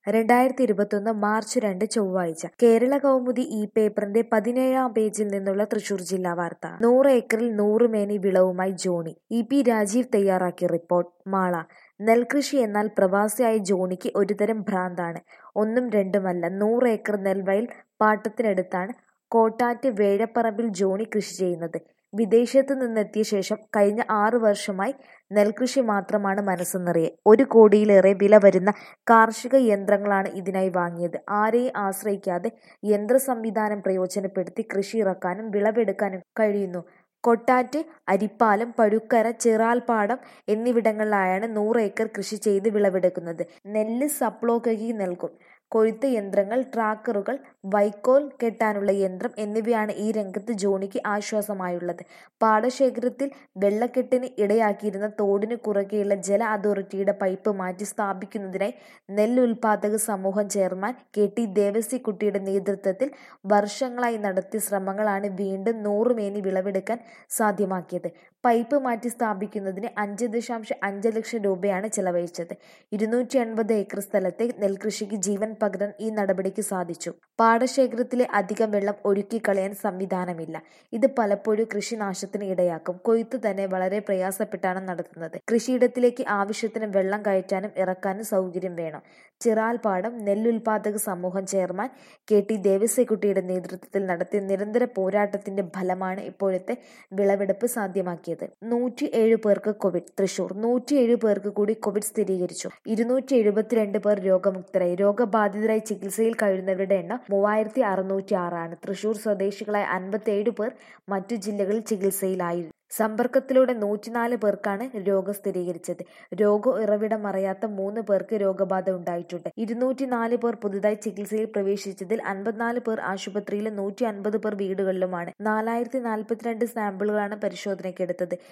രണ്ടായിരത്തി ഇരുപത്തൊന്ന് മാർച്ച് രണ്ട് ചൊവ്വാഴ്ച കേരള കൗമുദി ഈ പേപ്പറിന്റെ പതിനേഴാം പേജിൽ നിന്നുള്ള തൃശൂർ ജില്ലാ വാർത്ത നൂറ് ഏക്കറിൽ നൂറ് മേനി വിളവുമായി ജോണി ഇ പി രാജീവ് തയ്യാറാക്കിയ റിപ്പോർട്ട് മാള നെൽകൃഷി എന്നാൽ പ്രവാസിയായ ജോണിക്ക് ഒരുതരം ഭ്രാന്താണ് ഒന്നും രണ്ടുമല്ല നൂറ് ഏക്കർ നെൽവയൽ പാട്ടത്തിനടുത്താണ് കോട്ടാറ്റ് വേഴപ്പറമ്പിൽ ജോണി കൃഷി ചെയ്യുന്നത് വിദേശത്തു നിന്നെത്തിയ ശേഷം കഴിഞ്ഞ ആറു വർഷമായി നെൽകൃഷി മാത്രമാണ് മനസ്സ് നിറയെ ഒരു കോടിയിലേറെ വില വരുന്ന കാർഷിക യന്ത്രങ്ങളാണ് ഇതിനായി വാങ്ങിയത് ആരെയും ആശ്രയിക്കാതെ യന്ത്ര സംവിധാനം പ്രയോജനപ്പെടുത്തി കൃഷി ഇറക്കാനും വിളവെടുക്കാനും കഴിയുന്നു കൊട്ടാറ്റ് അരിപ്പാലം പഴുക്കര ചിറാൽപ്പാടം എന്നിവിടങ്ങളിലായാണ് നൂറ് ഏക്കർ കൃഷി ചെയ്ത് വിളവെടുക്കുന്നത് നെല്ല് സപ്ലോകയ്ക്ക് നൽകും കൊയ്ത്ത് യന്ത്രങ്ങൾ ട്രാക്കറുകൾ വൈക്കോൽ കെട്ടാനുള്ള യന്ത്രം എന്നിവയാണ് ഈ രംഗത്ത് ജോണിക്ക് ആശ്വാസമായുള്ളത് പാടശേഖരത്തിൽ വെള്ളക്കെട്ടിന് ഇടയാക്കിയിരുന്ന തോടിന് കുറുകെയുള്ള ജല അതോറിറ്റിയുടെ പൈപ്പ് മാറ്റി സ്ഥാപിക്കുന്നതിനായി നെല്ല് ഉൽപാദക സമൂഹം ചെയർമാൻ കെ ടി ദേവസിക്കുട്ടിയുടെ നേതൃത്വത്തിൽ വർഷങ്ങളായി നടത്തിയ ശ്രമങ്ങളാണ് വീണ്ടും നൂറുമേനി വിളവെടുക്കാൻ സാധ്യമാക്കിയത് പൈപ്പ് മാറ്റി സ്ഥാപിക്കുന്നതിന് അഞ്ച് ദശാംശം അഞ്ച് ലക്ഷം രൂപയാണ് ചെലവഴിച്ചത് ഇരുന്നൂറ്റി എൺപത് ഏക്കർ സ്ഥലത്തെ നെൽകൃഷിക്ക് ജീവൻ പകരാൻ ഈ നടപടിക്ക് സാധിച്ചു പാടശേഖരത്തിലെ അധികം വെള്ളം ഒഴുക്കിക്കളയാൻ സംവിധാനമില്ല ഇത് പലപ്പോഴും കൃഷിനാശത്തിന് ഇടയാക്കും കൊയ്ത്ത് തന്നെ വളരെ പ്രയാസപ്പെട്ടാണ് നടത്തുന്നത് കൃഷിയിടത്തിലേക്ക് ആവശ്യത്തിന് വെള്ളം കയറ്റാനും ഇറക്കാനും സൗകര്യം വേണം ചിറാൽപ്പാടം നെല്ലുൽപാദക സമൂഹം ചെയർമാൻ കെ ടി ദേവസ്യക്കുട്ടിയുടെ നേതൃത്വത്തിൽ നടത്തിയ നിരന്തര പോരാട്ടത്തിന്റെ ഫലമാണ് ഇപ്പോഴത്തെ വിളവെടുപ്പ് സാധ്യമാക്കിയത് നൂറ്റി ഏഴ് പേർക്ക് കോവിഡ് തൃശൂർ നൂറ്റിയേഴ് പേർക്ക് കൂടി കോവിഡ് സ്ഥിരീകരിച്ചു ഇരുന്നൂറ്റി എഴുപത്തിരണ്ട് പേർ രോഗമുക്തരായി രോഗബാധിതരായി ചികിത്സയിൽ കഴിയുന്നവരുടെ എണ്ണം മൂവായിരത്തി അറുന്നൂറ്റി ആറാണ് തൃശൂർ സ്വദേശികളായ അൻപത്തിയേഴ് പേർ മറ്റു ജില്ലകളിൽ ചികിത്സയിലായിരുന്നു സമ്പർക്കത്തിലൂടെ നൂറ്റിനാല് പേർക്കാണ് രോഗം സ്ഥിരീകരിച്ചത് രോഗ ഉറവിടം അറിയാത്ത മൂന്ന് പേർക്ക് രോഗബാധ ഉണ്ടായിട്ടുണ്ട് ഇരുന്നൂറ്റി നാല് പേർ പുതുതായി ചികിത്സയിൽ പ്രവേശിച്ചതിൽ അൻപത്തിനാല് പേർ ആശുപത്രിയിലും നൂറ്റി അൻപത് പേർ വീടുകളിലുമാണ് നാലായിരത്തി നാൽപ്പത്തിരണ്ട് സാമ്പിളുകളാണ് പരിശോധനയ്ക്കെടുത്തത്